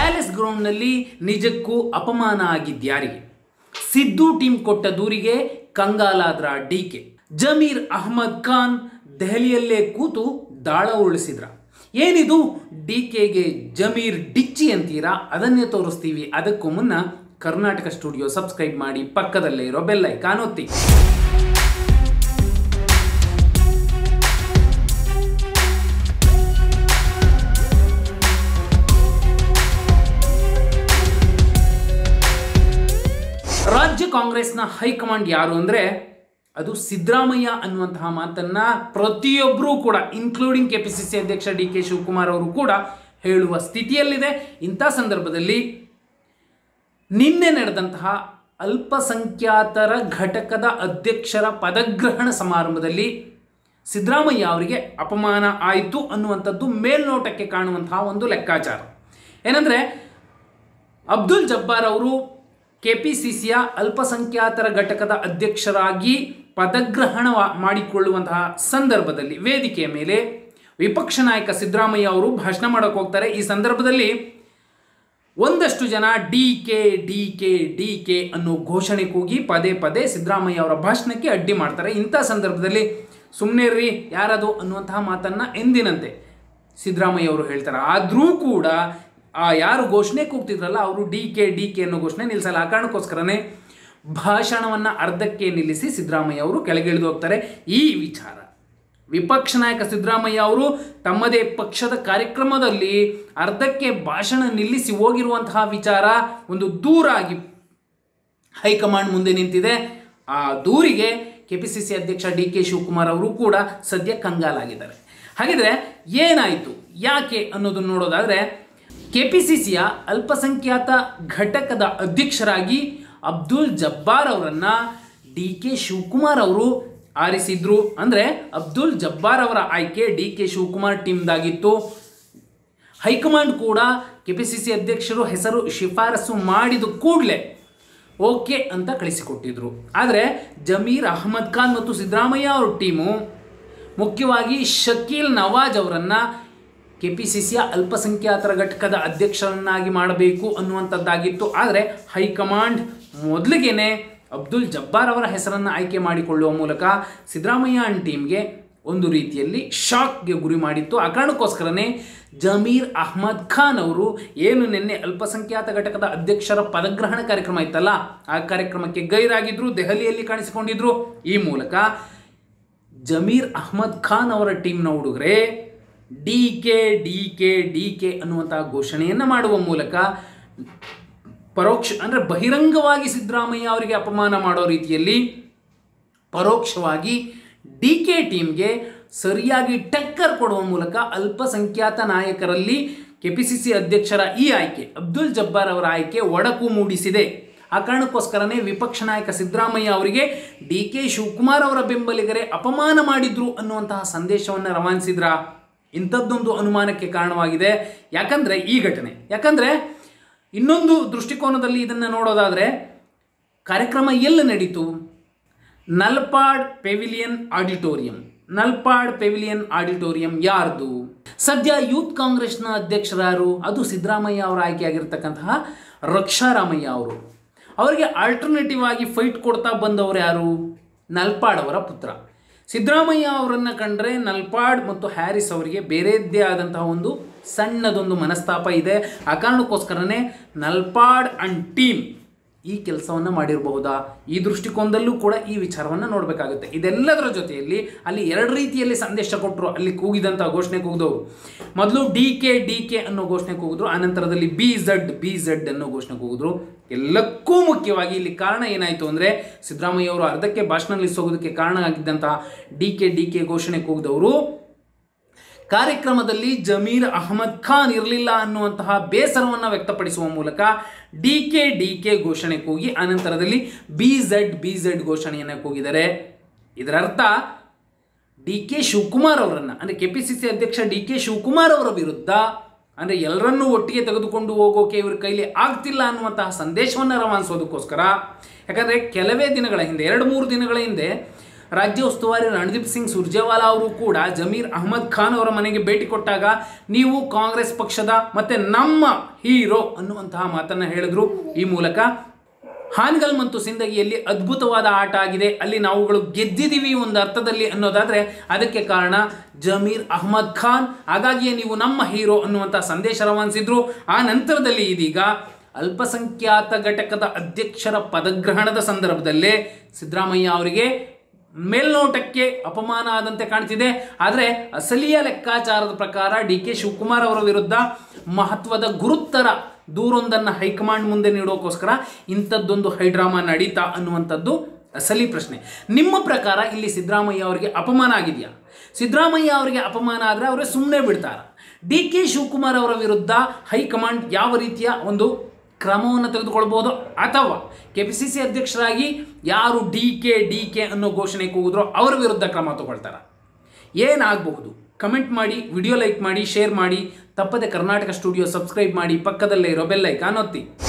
palace ಗ್ರೌಂಡ್ನಲ್ಲಿ ನಿಜಕ್ಕೂ ಅಪಮಾನ ಆಗಿದ್ಯಾರಿಗೆ Siddu team ಕೊಟ್ಟ ದೂರಿಗೆ ಕಂಗಾಲಾದ್ರ ಡಿ ಕೆ ಜಮೀರ್ ಅಹ್ಮದ್ ಖಾನ್ ದೆಹಲಿಯಲ್ಲೇ ಕೂತು ದಾಳ ಉರುಳಿಸಿದ್ರ ಏನಿದು ಡಿ ಕೆಗೆ ಜಮೀರ್ ಡಿಚ್ಚಿ ಅಂತೀರಾ ಅದನ್ನೇ ತೋರಿಸ್ತೀವಿ ಅದಕ್ಕೂ ಮುನ್ನ ಕರ್ನಾಟಕ ಸ್ಟುಡಿಯೋ ಸಬ್ಸ್ಕ್ರೈಬ್ ಮಾಡಿ ಪಕ್ಕದಲ್ಲೇ ಇರೋ ಬೆಲ್ ಐಕಾನ್ ಒತ್ತಿ ರಾಜ್ಯ ಕಾಂಗ್ರೆಸ್ನ ಹೈಕಮಾಂಡ್ ಯಾರು ಅಂದರೆ ಅದು ಸಿದ್ದರಾಮಯ್ಯ ಅನ್ನುವಂತಹ ಮಾತನ್ನ ಪ್ರತಿಯೊಬ್ಬರೂ ಕೂಡ including K P C C ಅಧ್ಯಕ್ಷ ಡಿ ಕೆ ಶಿವಕುಮಾರ್ ಅವರು ಕೂಡ ಹೇಳುವ ಸ್ಥಿತಿಯಲ್ಲಿದೆ ಇಂಥ ಸಂದರ್ಭದಲ್ಲಿ ನಿನ್ನೆ ನಡೆದಂತಹ ಅಲ್ಪಸಂಖ್ಯಾತರ ಘಟಕದ ಅಧ್ಯಕ್ಷರ ಪದಗ್ರಹಣ ಸಮಾರಂಭದಲ್ಲಿ ಸಿದ್ದರಾಮಯ್ಯ ಅವರಿಗೆ ಅಪಮಾನ ಆಯಿತು ಅನ್ನುವಂಥದ್ದು ಮೇಲ್ನೋಟಕ್ಕೆ ಕಾಣುವಂತಹ ಒಂದು ಲೆಕ್ಕಾಚಾರ ಏನಂದರೆ ಅಬ್ದುಲ್ ಜಬ್ಬಾರ್ ಅವರು ಕೆ ಪಿ ಸಿ ಸಿಯ ಅಲ್ಪಸಂಖ್ಯಾತರ ಘಟಕದ ಅಧ್ಯಕ್ಷರಾಗಿ ಪದಗ್ರಹಣ ಮಾಡಿಕೊಳ್ಳುವಂತಹ ಸಂದರ್ಭದಲ್ಲಿ ವೇದಿಕೆಯ ಮೇಲೆ ವಿಪಕ್ಷ ನಾಯಕ ಸಿದ್ದರಾಮಯ್ಯ ಅವರು ಭಾಷಣ ಮಾಡೋಕೆ ಹೋಗ್ತಾರೆ ಈ ಸಂದರ್ಭದಲ್ಲಿ ಒಂದಷ್ಟು ಜನ D K D K D K ಅನ್ನೋ ಘೋಷಣೆ ಕೂಗಿ ಪದೇ ಪದೇ ಸಿದ್ದರಾಮಯ್ಯ ಅವರ ಭಾಷಣಕ್ಕೆ ಅಡ್ಡಿ ಮಾಡ್ತಾರೆ ಇಂಥ ಸಂದರ್ಭದಲ್ಲಿ ಸುಮ್ಮನೆ ರೀ ಯಾರದು ಅನ್ನುವಂತಹ ಮಾತನ್ನು ಎಂದಿನಂತೆ ಸಿದ್ದರಾಮಯ್ಯ ಅವರು ಹೇಳ್ತಾರೆ ಆದರೂ ಕೂಡ ಆ ಯಾರು ಘೋಷಣೆ ಕೂಗ್ತಿದ್ರಲ್ಲ ಅವರು ಡಿ ಕೆ ಡಿ ಕೆ ಅನ್ನೋ ಘೋಷಣೆ ನಿಲ್ಲಿಸಲ್ಲ ಆ ಕಾರಣಕ್ಕೋಸ್ಕರನೇ ಭಾಷಣವನ್ನು ಅರ್ಧಕ್ಕೆ ನಿಲ್ಲಿಸಿ ಸಿದ್ದರಾಮಯ್ಯ ಅವರು ಕೆಳಗಿಳಿದು ಹೋಗ್ತಾರೆ ಈ ವಿಚಾರ ವಿಪಕ್ಷ ನಾಯಕ ಸಿದ್ದರಾಮಯ್ಯ ಅವರು ತಮ್ಮದೇ ಪಕ್ಷದ ಕಾರ್ಯಕ್ರಮದಲ್ಲಿ ಅರ್ಧಕ್ಕೆ ಭಾಷಣ ನಿಲ್ಲಿಸಿ ಹೋಗಿರುವಂತಹ ವಿಚಾರ ಒಂದು ದೂರಾಗಿ ಹೈಕಮಾಂಡ್ ಮುಂದೆ ನಿಂತಿದೆ ಆ ದೂರಿಗೆ ಕೆ ಪಿ ಸಿ ಸಿ ಅಧ್ಯಕ್ಷ ಡಿ ಕೆ ಶಿವಕುಮಾರ್ ಅವರು ಕೂಡ ಸದ್ಯ ಕಂಗಾಲಾಗಿದ್ದಾರೆ ಹಾಗಿದ್ರೆ ಏನಾಯಿತು ಯಾಕೆ ಅನ್ನೋದನ್ನು ನೋಡೋದಾದರೆ ಕೆ ಪಿ ಸಿ ಸಿಯ ಅಲ್ಪಸಂಖ್ಯಾತ ಘಟಕದ ಅಧ್ಯಕ್ಷರಾಗಿ ಅಬ್ದುಲ್ ಜಬ್ಬಾರ್ ಅವರನ್ನು ಡಿ ಕೆ ಶಿವಕುಮಾರ್ ಅವರು ಆರಿಸಿದ್ರು ಅಂದರೆ ಅಬ್ದುಲ್ ಜಬ್ಬಾರ್ ಅವರ ಆಯ್ಕೆ ಡಿ ಕೆ ಶಿವಕುಮಾರ್ ಟೀಮ್ದಾಗಿತ್ತು ಹೈಕಮಾಂಡ್ ಕೂಡ ಕೆ ಪಿ ಸಿ ಸಿ ಅಧ್ಯಕ್ಷರು ಹೆಸರು ಶಿಫಾರಸು ಮಾಡಿದ ಕೂಡಲೇ ಓಕೆ ಅಂತ ಕಳಿಸಿಕೊಟ್ಟಿದ್ರು ಆದರೆ ಜಮೀರ್ ಅಹಮದ್ ಖಾನ್ ಮತ್ತು ಸಿದ್ದರಾಮಯ್ಯ ಅವ್ರ ಟೀಮು ಮುಖ್ಯವಾಗಿ ಶಕೀಲ್ ನವಾಜ್ ಅವರನ್ನು ಕೆ ಪಿ ಸಿ ಸಿಯ ಅಲ್ಪಸಂಖ್ಯಾತರ ಘಟಕದ ಅಧ್ಯಕ್ಷರನ್ನಾಗಿ ಮಾಡಬೇಕು ಅನ್ನುವಂಥದ್ದಾಗಿತ್ತು ಆದರೆ ಹೈಕಮಾಂಡ್ ಮೊದಲಿಗೆನೆ ಅಬ್ದುಲ್ ಜಬ್ಬಾರ್ ಅವರ ಹೆಸರನ್ನು ಆಯ್ಕೆ ಮಾಡಿಕೊಳ್ಳುವ ಮೂಲಕ ಸಿದ್ದರಾಮಯ್ಯ ಅಂಡ್ ಟೀಮ್ಗೆ ಒಂದು ರೀತಿಯಲ್ಲಿ ಶಾಕ್ಗೆ ಗುರಿ ಮಾಡಿತ್ತು ಆ ಕಾರಣಕ್ಕೋಸ್ಕರನೇ ಜಮೀರ್ ಅಹ್ಮದ್ ಖಾನ್ ಅವರು ಏನು ನಿನ್ನೆ ಅಲ್ಪಸಂಖ್ಯಾತ ಘಟಕದ ಅಧ್ಯಕ್ಷರ ಪದಗ್ರಹಣ ಕಾರ್ಯಕ್ರಮ ಇತ್ತಲ್ಲ ಆ ಕಾರ್ಯಕ್ರಮಕ್ಕೆ ಗೈರಾಗಿದ್ರು ದೆಹಲಿಯಲ್ಲಿ ಕಾಣಿಸಿಕೊಂಡಿದ್ರು ಈ ಮೂಲಕ ಜಮೀರ್ ಅಹ್ಮದ್ ಖಾನ್ ಅವರ ಟೀಮ್ನ ಹುಡುಗರೆ D K D K D K ಅನ್ನುವಂತಹ ಘೋಷಣೆಯನ್ನು ಮಾಡುವ ಮೂಲಕ ಪರೋಕ್ಷ ಅಂದರೆ ಬಹಿರಂಗವಾಗಿ ಸಿದ್ದರಾಮಯ್ಯ ಅವರಿಗೆ ಅಪಮಾನ ಮಾಡೋ ರೀತಿಯಲ್ಲಿ ಪರೋಕ್ಷವಾಗಿ ಡಿ ಕೆ ಟೀಮ್ಗೆ ಸರಿಯಾಗಿ ಟಕ್ಕರ್ ಕೊಡುವ ಮೂಲಕ ಅಲ್ಪಸಂಖ್ಯಾತ ನಾಯಕರಲ್ಲಿ ಕೆ ಪಿ ಸಿ ಸಿ ಅಧ್ಯಕ್ಷರ ಈ ಆಯ್ಕೆ ಅಬ್ದುಲ್ ಜಬ್ಬಾರ್ ಅವರ ಆಯ್ಕೆ ಒಡಕು ಮೂಡಿಸಿದೆ ಆ ಕಾರಣಕ್ಕೋಸ್ಕರನೇ ವಿಪಕ್ಷ ನಾಯಕ ಸಿದ್ದರಾಮಯ್ಯ ಅವರಿಗೆ ಡಿ ಕೆ ಶಿವಕುಮಾರ್ ಅವರ ಬೆಂಬಲಿಗರೇ ಅಪಮಾನ ಮಾಡಿದ್ರು ಅನ್ನುವಂತಹ ಸಂದೇಶವನ್ನು ರವಾನಿಸಿದ್ರ ಇಂಥದ್ದೊಂದು ಅನುಮಾನಕ್ಕೆ ಕಾರಣವಾಗಿದೆ ಯಾಕಂದರೆ ಈ ಘಟನೆ ಯಾಕಂದರೆ ಇನ್ನೊಂದು ದೃಷ್ಟಿಕೋನದಲ್ಲಿ ಇದನ್ನು ನೋಡೋದಾದರೆ ಕಾರ್ಯಕ್ರಮ ಎಲ್ಲಿ ನಡೀತು Nalpad pavilion auditorium Nalpad pavilion auditorium ಯಾರ್ದು ಸದ್ಯ ಯೂತ್ ಕಾಂಗ್ರೆಸ್ನ ಅಧ್ಯಕ್ಷರಾರು ಅದು ಸಿದ್ದರಾಮಯ್ಯ ಅವರ ಆಯ್ಕೆಯಾಗಿರ್ತಕ್ಕಂತಹ ರಕ್ಷಾರಾಮಯ್ಯ ಅವರು ಅವರಿಗೆ ಆಲ್ಟರ್ನೇಟಿವ್ ಆಗಿ ಫೈಟ್ ಕೊಡ್ತಾ ಬಂದವರು ಯಾರು ನಲ್ಪಾಡ್ ಅವರ ಪುತ್ರ ಸಿದ್ದರಾಮಯ್ಯ ಅವರನ್ನು ಕಂಡ್ರೆ ನಲ್ಪಾಡ್ ಮತ್ತು ಹ್ಯಾರಿಸ್ ಅವರಿಗೆ ಬೇರೆದ್ದೇ ಆದಂತಹ ಒಂದು ಸಣ್ಣದೊಂದು ಮನಸ್ತಾಪ ಇದೆ ಆ ಕಾರಣಕ್ಕೋಸ್ಕರನೇ ನಲ್ಪಾಡ್ ಅಂಡ್ ಟೀಮ್ ಈ ಕೆಲಸವನ್ನು ಮಾಡಿರಬಹುದಾ ಈ ದೃಷ್ಟಿಕೋನದಲ್ಲೂ ಕೂಡ ಈ ವಿಚಾರವನ್ನು ನೋಡಬೇಕಾಗುತ್ತೆ ಇದೆಲ್ಲದರ ಜೊತೆಯಲ್ಲಿ ಅಲ್ಲಿ ಎರಡು ರೀತಿಯಲ್ಲಿ ಸಂದೇಶ ಕೊಟ್ಟರು ಅಲ್ಲಿ ಕೂಗಿದಂಥ ಘೋಷಣೆ ಕೂಗಿದವರು ಮೊದಲು ಡಿ ಕೆ ಡಿ ಕೆ ಅನ್ನೋ ಘೋಷಣೆ ಕೂಗಿದ್ರು ಆನಂತರದಲ್ಲಿ ಬಿ ಝಡ್ ಬಿ ಝಡ್ ಅನ್ನೋ ಘೋಷಣೆ ಕೂಗಿದ್ರು ಎಲ್ಲಕ್ಕೂ ಮುಖ್ಯವಾಗಿ ಇಲ್ಲಿ ಕಾರಣ ಏನಾಯಿತು ಅಂದರೆ ಸಿದ್ದರಾಮಯ್ಯ ಅವರು ಅರ್ಧಕ್ಕೆ ಭಾಷಣ ನಿಲ್ಲಿಸೋಗೋದಕ್ಕೆ ಕಾರಣ ಆಗಿದ್ದಂಥ ಡಿ ಕೆ ಡಿ ಕೆ ಘೋಷಣೆ ಕೂಗಿದವರು ಕಾರ್ಯಕ್ರಮದಲ್ಲಿ ಜಮೀರ್ ಅಹಮದ್ ಖಾನ್ ಇರಲಿಲ್ಲ ಅನ್ನುವಂತಹ ಬೇಸರವನ್ನು ವ್ಯಕ್ತಪಡಿಸುವ ಮೂಲಕ ಡಿ ಕೆ ಡಿ ಕೆ ಘೋಷಣೆ ಕೂಗಿ ಅನಂತರದಲ್ಲಿ ಬಿ ಝಡ್ ಬಿ ಝಡ್ ಘೋಷಣೆಯನ್ನು ಕೂಗಿದ್ದಾರೆ ಇದರರ್ಥ ಡಿ ಕೆ ಶಿವಕುಮಾರ್ ಅವರನ್ನು ಅಂದರೆ ಕೆ ಪಿ ಸಿ ಸಿ ಅಧ್ಯಕ್ಷ ಡಿ ಕೆ ಶಿವಕುಮಾರ್ ಅವರ ವಿರುದ್ಧ ಅಂದರೆ ಎಲ್ಲರನ್ನೂ ಒಟ್ಟಿಗೆ ತೆಗೆದುಕೊಂಡು ಹೋಗೋಕೆ ಇವ್ರ ಕೈಲಿ ಆಗ್ತಿಲ್ಲ ಅನ್ನುವಂತಹ ಸಂದೇಶವನ್ನು ರವಾನಿಸೋದಕ್ಕೋಸ್ಕರ ಯಾಕಂದರೆ ಕೆಲವೇ ದಿನಗಳ ಹಿಂದೆ ಎರಡು ಮೂರು ದಿನಗಳ ಹಿಂದೆ ರಾಜ್ಯ ಉಸ್ತುವಾರಿ ರಣದೀಪ್ ಸಿಂಗ್ ಸುರ್ಜೇವಾಲಾ ಅವರು ಕೂಡ ಜಮೀರ್ ಅಹಮದ್ ಖಾನ್ ಅವರ ಮನೆಗೆ ಭೇಟಿ ಕೊಟ್ಟಾಗ ನೀವು ಕಾಂಗ್ರೆಸ್ ಪಕ್ಷದ ಮತ್ತೆ ನಮ್ಮ ಹೀರೋ ಅನ್ನುವಂತಹ ಮಾತನ್ನ ಹೇಳಿದ್ರು ಈ ಮೂಲಕ ಹಾನ್ಗಲ್ ಮತ್ತು ಸಿಂದಗಿಯಲ್ಲಿ ಅದ್ಭುತವಾದ ಆಟ ಆಗಿದೆ ಅಲ್ಲಿ ನಾವುಗಳು ಗೆದ್ದಿದ್ದೀವಿ ಒಂದು ಅರ್ಥದಲ್ಲಿ ಅನ್ನೋದಾದ್ರೆ ಅದಕ್ಕೆ ಕಾರಣ ಜಮೀರ್ ಅಹಮದ್ ಖಾನ್ ಹಾಗಾಗಿಯೇ ನೀವು ನಮ್ಮ ಹೀರೋ ಅನ್ನುವಂಥ ಸಂದೇಶ ರವಾನಿಸಿದ್ರು ಆ ನಂತರದಲ್ಲಿ ಇದೀಗ ಅಲ್ಪಸಂಖ್ಯಾತ ಘಟಕದ ಅಧ್ಯಕ್ಷರ ಪದಗ್ರಹಣದ ಸಂದರ್ಭದಲ್ಲೇ ಸಿದ್ದರಾಮಯ್ಯ ಅವರಿಗೆ ಮೇಲ್ನೋಟಕ್ಕೆ ಅಪಮಾನ ಆದಂತೆ ಕಾಣ್ತಿದೆ ಆದರೆ ಅಸಲಿಯ ಲೆಕ್ಕಾಚಾರದ ಪ್ರಕಾರ ಡಿ ಕೆ ಶಿವಕುಮಾರ್ ಅವರ ವಿರುದ್ಧ ಮಹತ್ವದ ಗುರುತರ ದೂರೊಂದನ್ನು ಹೈಕಮಾಂಡ್ ಮುಂದೆ ನೀಡೋಕ್ಕೋಸ್ಕರ ಇಂಥದ್ದೊಂದು ಹೈಡ್ರಾಮಾ ನಡೀತಾ ಅನ್ನುವಂಥದ್ದು ಅಸಲಿ ಪ್ರಶ್ನೆ ನಿಮ್ಮ ಪ್ರಕಾರ ಇಲ್ಲಿ ಸಿದ್ದರಾಮಯ್ಯ ಅವರಿಗೆ ಅಪಮಾನ ಆಗಿದೆಯಾ ಸಿದ್ದರಾಮಯ್ಯ ಅವರಿಗೆ ಅಪಮಾನ ಆದರೆ ಅವರೇ ಸುಮ್ಮನೆ ಬಿಡ್ತಾರೆ ಡಿ ಕೆ ಶಿವಕುಮಾರ್ ಅವರ ವಿರುದ್ಧ ಹೈಕಮಾಂಡ್ ಯಾವ ರೀತಿಯ ಒಂದು ಕ್ರಮವನ್ನು ತೆಗೆದುಕೊಳ್ಬೋದು ಅಥವಾ ಕೆ ಪಿ ಸಿ ಸಿ ಅಧ್ಯಕ್ಷರಾಗಿ ಯಾರು ಡಿ ಕೆ ಡಿ ಕೆ ಅನ್ನೋ ಘೋಷಣೆ ಕೂಗಿದ್ರೋ ಅವರ ವಿರುದ್ಧ ಕ್ರಮ ತಗೊಳ್ತಾರೆ ಏನಾಗಬಹುದು ಕಮೆಂಟ್ ಮಾಡಿ ವಿಡಿಯೋ ಲೈಕ್ ಮಾಡಿ ಶೇರ್ ಮಾಡಿ ತಪ್ಪದೆ ಕರ್ನಾಟಕ ಸ್ಟುಡಿಯೋ ಸಬ್ಸ್ಕ್ರೈಬ್ ಮಾಡಿ ಪಕ್ಕದಲ್ಲೇ ಇರೋ ಬೆಲ್ ಐಕಾನ್ ಒತ್ತಿ